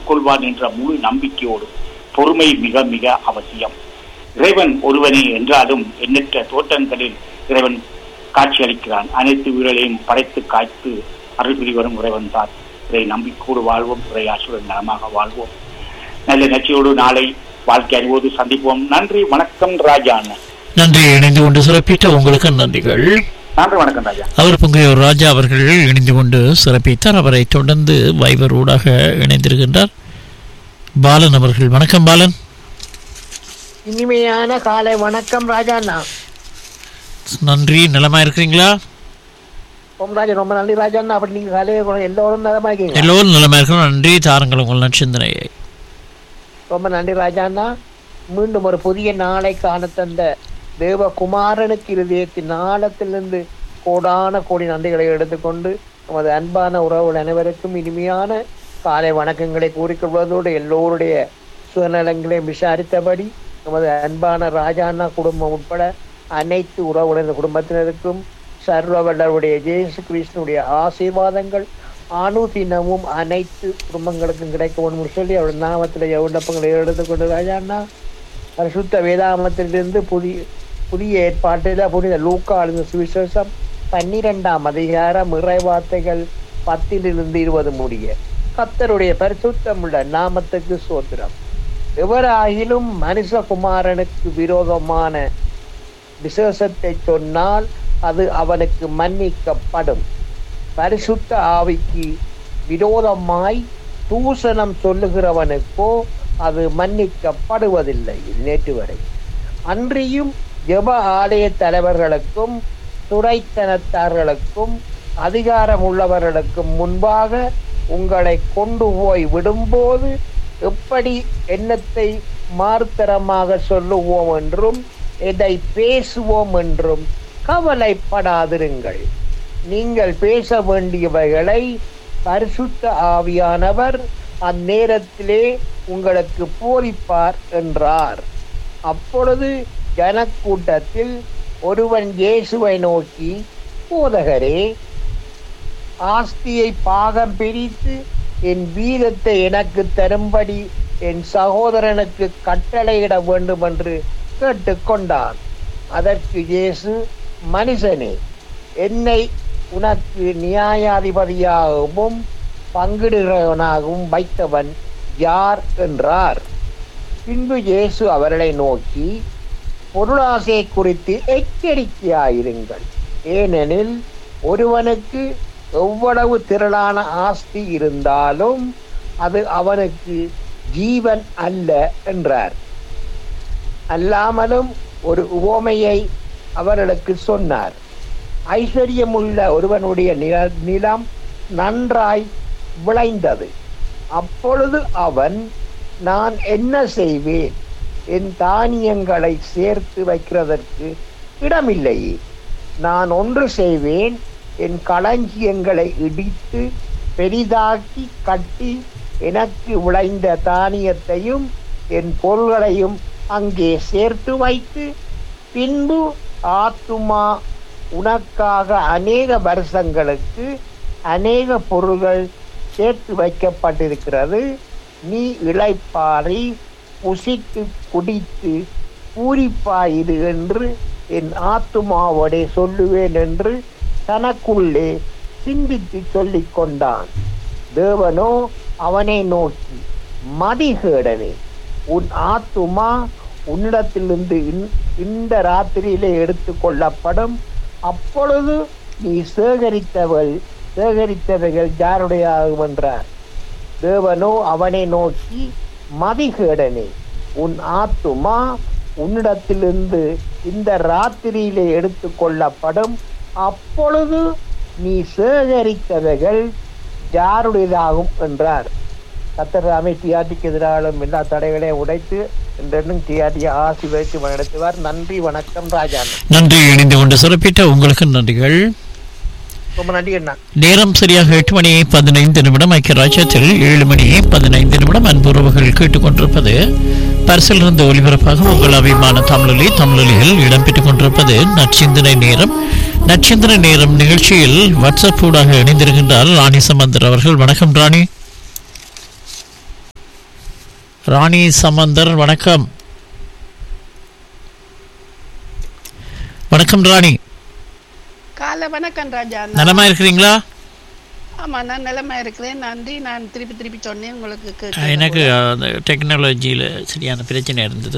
ஏற்றுக்கொள்வான் என்ற முழு நம்பிக்கையோடு பொறுமை மிக மிக அவசியம் இறைவன் ஒருவனே என்றாலும் எண்ணற்ற தோட்டங்களில் இறைவன் காட்சியளிக்கிறான் அனைத்து உயிர்களையும் படைத்து காய்த்து அருள் புரி வரும் இறைவன் தான் இறை நம்பிக்கையோடு வாழ்வோம் இறை ஆசுடன் நலமாக வாழ்வோம் நல்ல நச்சியோடு நாளை வாழ்க்கை அறிவோடு சந்திப்போம் நன்றி வணக்கம் ராஜா அண்ணன் நன்றி இணைந்து கொண்டு சிறப்பித்த உங்களுக்கு நன்றிகள் நன்றி வணக்கம் ராஜா அவர் பொங்கையூர் ராஜா அவர்கள் இணைந்து கொண்டு சிறப்பித்தார் அவரை தொடர்ந்து வைபர் ஊடாக இணைந்திருக்கின்றார் பாலன் அவர்கள் வணக்கம் பாலன் இனிமையான காலை வணக்கம் ராஜாண்ணா நன்றி நலமா இருக்கிறீங்களா ஓம் ராஜா ரொம்ப நன்றி ராஜாண்ணா அப்படி நீங்க காலையை கூட எல்லோரும் நலமா இருக்கீங்க எல்லோரும் நலமா இருக்கிறோம் நன்றி தாருங்கள் உங்கள் நற்சிந்தனையை ரொம்ப நன்றி ராஜாண்ணா மீண்டும் ஒரு புதிய நாளை காண தந்த தேவகுமாரனுக்கு இருதயத்தின் ஆழத்திலிருந்து கோடான கோடி நன்றிகளை எடுத்துக்கொண்டு நமது அன்பான உறவுகள் அனைவருக்கும் இனிமையான காலை வணக்கங்களை கூறிக்கொள்வதோடு எல்லோருடைய சுயநலங்களை விசாரித்தபடி நமது அன்பான ராஜாண்ணா குடும்பம் உட்பட அனைத்து உறவுகளின் குடும்பத்தினருக்கும் சர்வவல்லருடைய ஜேசு கிருஷ்ணனுடைய ஆசீர்வாதங்கள் அனுதினமும் அனைத்து குடும்பங்களுக்கும் கிடைக்க வேண்டும் சொல்லி அவருடைய நாமத்தில் விண்ணப்பங்களை எடுத்துக்கொண்டு ராஜாண்ணா பரிசுத்த வேதாமத்திலிருந்து புதிய புதிய ஏற்பாட்டில் புனித லூக்கா அழுந்த சுவிசேஷம் பன்னிரெண்டாம் அதிகாரம் இறைவார்த்தைகள் பத்திலிருந்து இருபது முடிய கத்தருடைய பரிசுத்தம் உள்ள நாமத்துக்கு சோத்திரம் எவராகிலும் மனுஷகுமாரனுக்கு விரோதமான விசேஷத்தை சொன்னால் அது அவனுக்கு மன்னிக்கப்படும் பரிசுத்த ஆவிக்கு விரோதமாய் தூசணம் சொல்லுகிறவனுக்கோ அது மன்னிக்கப்படுவதில்லை இது நேற்று வரை அன்றியும் ஜெப ஆலய தலைவர்களுக்கும் துறைத்தனத்தார்களுக்கும் அதிகாரம் உள்ளவர்களுக்கும் முன்பாக உங்களை கொண்டு போய் விடும்போது எப்படி எண்ணத்தை மார்த்தரமாக சொல்லுவோம் என்றும் எதை பேசுவோம் என்றும் கவலைப்படாதிருங்கள் நீங்கள் பேச வேண்டியவைகளை பரிசுத்த ஆவியானவர் அந்நேரத்திலே உங்களுக்கு போதிப்பார் என்றார் அப்பொழுது ஜனக்கூட்டத்தில் ஒருவன் இயேசுவை நோக்கி போதகரே ஆஸ்தியை பாகம் பிரித்து என் வீரத்தை எனக்கு தரும்படி என் சகோதரனுக்கு கட்டளையிட வேண்டும் என்று கேட்டுக்கொண்டான் அதற்கு இயேசு மனுஷனே என்னை உனக்கு நியாயாதிபதியாகவும் பங்கிடுகிறவனாகவும் வைத்தவன் யார் என்றார் பின்பு இயேசு அவர்களை நோக்கி பொருளாசை குறித்து எச்சரிக்கையாயிருங்கள் ஏனெனில் ஒருவனுக்கு எவ்வளவு திரளான ஆஸ்தி இருந்தாலும் அது அவனுக்கு ஜீவன் அல்ல என்றார் அல்லாமலும் ஒரு உவமையை அவர்களுக்கு சொன்னார் ஐஸ்வர்யமுள்ள ஒருவனுடைய நில- நிலம் நன்றாய் விளைந்தது அப்பொழுது அவன் நான் என்ன செய்வேன் என் தானியங்களை சேர்த்து வைக்கிறதற்கு இடமில்லையே நான் ஒன்று செய்வேன் என் களஞ்சியங்களை இடித்து பெரிதாக்கி கட்டி எனக்கு விளைந்த தானியத்தையும் என் பொருள்களையும் அங்கே சேர்த்து வைத்து பின்பு ஆத்துமா உனக்காக அநேக வருஷங்களுக்கு அநேக பொருள்கள் சேர்த்து வைக்கப்பட்டிருக்கிறது நீ இளைப்பாரி புசித்து குடித்து பூரிப்பாயிரு என்று என் ஆத்துமாவோடே சொல்லுவேன் என்று தனக்குள்ளே சிந்தித்து சொல்லிக் கொண்டான் தேவனோ அவனை நோக்கி மதிகேடனே உன் ஆத்துமா உன்னிடத்திலிருந்து இன்- இந்த ராத்திரியிலே எடுத்து கொள்ளப்படும் அப்பொழுது நீ சேகரித்தவள் சேகரித்தவைகள் யாருடையாகும் என்றார் தேவனோ அவனை நோக்கி மதிகேடனே உன் ஆத்துமா உன்னிடத்திலிருந்து இந்த ராத்திரியிலே எடுத்து கொள்ளப்படும் அப்பொழுது நீ சேகரித்தவைகள் யாருடையதாகும் என்றார் கத்தராமை டிஆர்டிக்கு எதிராலும் எல்லா தடைகளையும் உடைத்து என்றென்னும் டிஆர்டியை ஆசி வைத்து நடத்துவார் நன்றி வணக்கம் ராஜா நன்றி இணைந்து கொண்டு சிறப்பித்த உங்களுக்கு நன்றிகள் ரொம்ப நன்றி அண்ணா நேரம் சரியாக எட்டு மணி பதினைந்து நிமிடம் ஐக்கிய ராஜ்யத்தில் ஏழு மணி பதினைந்து நிமிடம் அன்புறவுகள் கேட்டுக்கொண்டிருப்பது பரிசிலிருந்து ஒலிபரப்பாக உங்கள் அபிமான தமிழொலி தமிழொலியில் இடம்பெற்றுக் கொண்டிருப்பது நச்சிந்தனை நேரம் நச்சிந்தனை நேரம் நிகழ்ச்சியில் வாட்ஸ்அப் ஊடாக இணைந்திருக்கின்றார் ராணி சம்பந்தர் அவர்கள் வணக்கம் ராணி ராணி சம்பந்தர் வணக்கம் வணக்கம் ராணி காலை வணக்கம் ராஜா நலமா இருக்கிறீங்களா ஆமா நான் நிலைமை இருக்கிறேன் நன்றி நான் திருப்பி திருப்பி சொன்னேன் உங்களுக்கு கேட்கல அஹ், எனக்கு போல. அந்த டெக்னாலஜியில் சரியான பிரச்சனை இருந்தது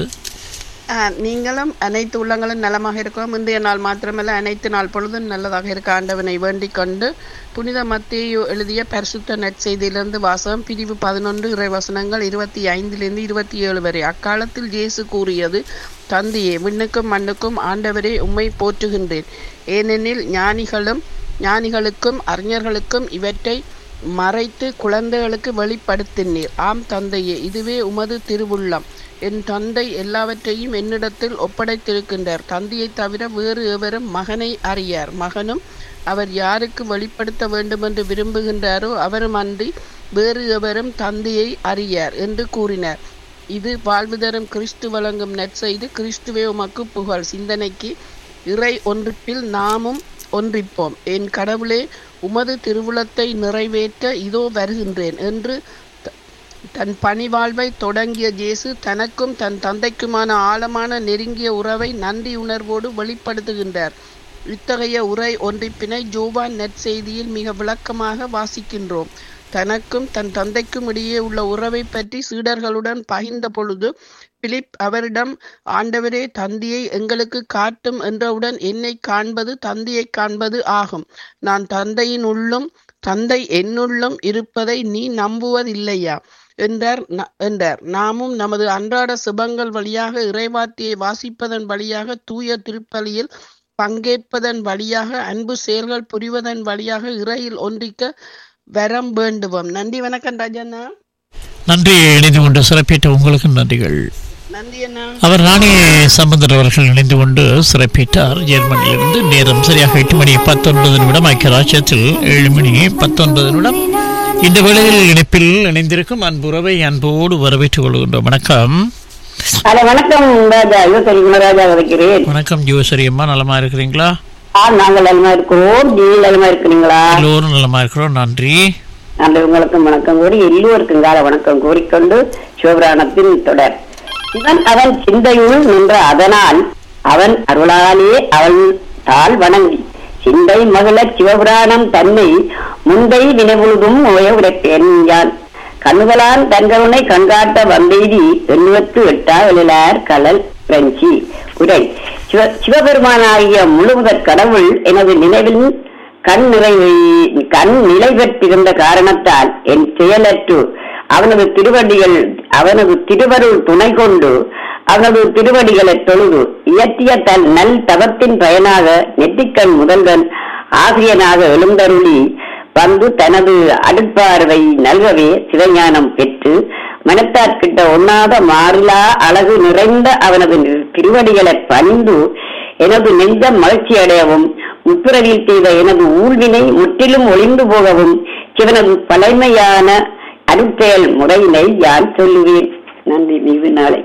ஆ, நீங்களும் அனைத்து உள்ளங்களும் நலமாக இருக்கிறோம் இன்றைய நாள் மாத்திரமல்ல அனைத்து நாள் பொழுதும் நல்லதாக இருக்க ஆண்டவனை வேண்டிக் கொண்டு புனித மத்தேயு எழுதிய பரிசுத்த நற்செய்தியிலிருந்து வாசகம் பிரிவு பதினொன்று இறைவசனங்கள் இருபத்தி ஐந்திலிருந்து இருபத்தி ஏழு வரை அக்காலத்தில் இயேசு கூறியது தந்தையே விண்ணுக்கும் மண்ணுக்கும் ஆண்டவரே உம்மை போற்றுகின்றேன் ஏனெனில் ஞானிகளும் ஞானிகளுக்கும் அறிஞர்களுக்கும் இவற்றை மறைத்து குழந்தைகளுக்கு வெளிப்படுத்தினீர் ஆம் தந்தையே இதுவே உமது திருவுள்ளம் என் தந்தை எல்லாவற்றையும் என்னிடத்தில் ஒப்படைத்திருக்கின்றார் தந்தையைத் தவிர வேறு எவரும் மகனை அறியார் மகனும் அவர் யாருக்கு வெளிப்படுத்த வேண்டுமென்று விரும்புகின்றாரோ அவரும் அன்றி வேறு எவரும் தந்தையை அறியார் என்று கூறினார் இது வாழ்வு தரும் கிறிஸ்து வழங்கும் நற்செய்து கிறிஸ்துவே உமக்கு புகழ் சிந்தனைக்கு இறை ஒன்றிப்பில் நாமும் ஒன்றிப்போம் என் கடவுளே உமது திருவுளத்தை நிறைவேற்ற இதோ வருகின்றேன் என்று த- தன் பணிவாழ்வை தொடங்கிய இயேசு தனக்கும் தன் தந்தைக்குமான ஆழமான நெருங்கிய உறவை நன்றி உணர்வோடு வெளிப்படுத்துகின்றார் இத்தகைய உரை ஒன்றிப்பினை ஜோவான் நற்செய்தியில் மிக விளக்கமாக வாசிக்கின்றோம் தனக்கும் தன் தந்தைக்கும் இடையே உள்ள உறவை பற்றி சீடர்களுடன் பகிர்ந்த பொழுது பிலிப் அவரிடம் ஆண்டவரே தந்தையை எங்களுக்கு காட்டும் என்றவுடன் என்னை காண்பது தந்தையை காண்பது ஆகும் நான் தந்தையின் உள்ளும் தந்தை என்னுள்ளும் இருப்பதை நீ நம்புவதில்லையா என்றார் ந- என்றார் நாமும் நமது அன்றாட சுபங்கள் வழியாக இறைவார்த்தையை வாசிப்பதன் வழியாக தூய திருப்பலியில் பங்கேற்பதன் வழியாக அன்பு செயல்கள் புரிவதன் வழியாக இறையில் ஒன்றிக்க வரம் வேண்டுவோம் நன்றி வணக்கம் ராஜண்ணா நன்றி இணைந்து கொண்டு சிறப்பித்த உங்களுக்கு நன்றிகள் நன்றி அண்ணா அவர் ராணி சம்பந்தர் அவர்கள் இணைந்து கொண்டு சிறப்பித்தார் ஜெர்மனியிலிருந்து நேரம் சரியாக எட்டு மணி பத்தொன்பது நிமிடம் ஐக்கிய ராஜ்யத்தில் ஏழு மணி பத்தொன்பது நிமிடம் இந்த வேளையில் இணைப்பில் இணைந்திருக்கும் அன்புறவை அன்போடு வரவேற்றுக் கொள்கின்றோம் வணக்கம் ஹலோ வணக்கம் ராஜா யோசரி குணராஜா வதைக்கிறேன் வணக்கம் ஜோசரி அம்மா நலமா இருக்கிறீங்களா ஆ நாங்கள் நலமா இருக்கிறோம் நீ நலமா இருக்கிறீங்களா எல்லோரும் நலமா இருக்கிறோம் நன்றி நல்ல உங்களுக்கும் வணக்கம் கூறி எல்லோருக்கும் கால வணக்கம் கூறிக்கொண்டு சிவபுராணத்தின் தொடர் இவன் அவன் சிந்தையுள் நின்ற அதனால் அவன் அருளாலே அவள் தாள் வணங்கி சிந்தை மகள சிவபுராணம் தன்னை முந்தை வினைபொழுதும் ஓய உரைப்பேன் யான் கண்ணுகளான் தங்கவனை கண்காட்ட வந்தெய்தி எண்ணுவத்து எட்டா எழிலார் கலல் பிரெஞ்சி உரை சிவ சிவபெருமானாகிய முழுமுதற் கடவுள் எனது நினைவில் கண் நிறை கண் நிலை பெற்றிருந்த காரணத்தால் என் செயலற்று அவனது திருவடிகள் அவனது திருவருள் துணை கொண்டு அவனது திருவடிகளை தொழுது இயற்றிய தன் நல் தவத்தின் பயனாக நெற்றிக்கண் முதல்வன் ஆசிரியனாக எழுந்தருளி வந்து தனது அடுப்பார்வை நல்கவே சிவஞானம் பெற்று மனத்தார்கிட்ட ஒண்ணாத மாறிலா அழகு நிறைந்த அவனது திருவடிகளை பணிந்து எனது நெஞ்சம் மகிழ்ச்சி அடையவும் முப்புரவில் செய்த எனது ஊழ்வினை முற்றிலும் ஒளிந்து போகவும் சிவனது பழமையான அருட்செயல் முறையினை யான் சொல்லுவேன் நன்றி மிகு நாளை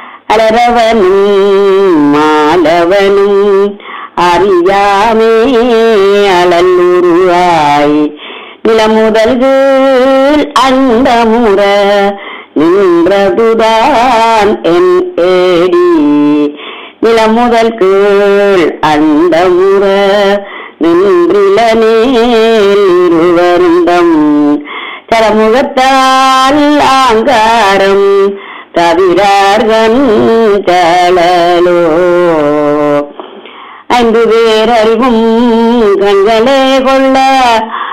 அலரவனும் மாலவனும் அறியாமே அழல்லுருவாய் நிலமுதல்கள் அந்த முற நின்றதுதான் என் ஏடி நிலமுதல் கீழ் அந்த முற நின்றிலனே இருவருந்தம் சரமுகத்தால் ஆங்காரம் தவிரார்கன் தளலோ ஐந்து பேர் அறிவும் கண்களே கொள்ள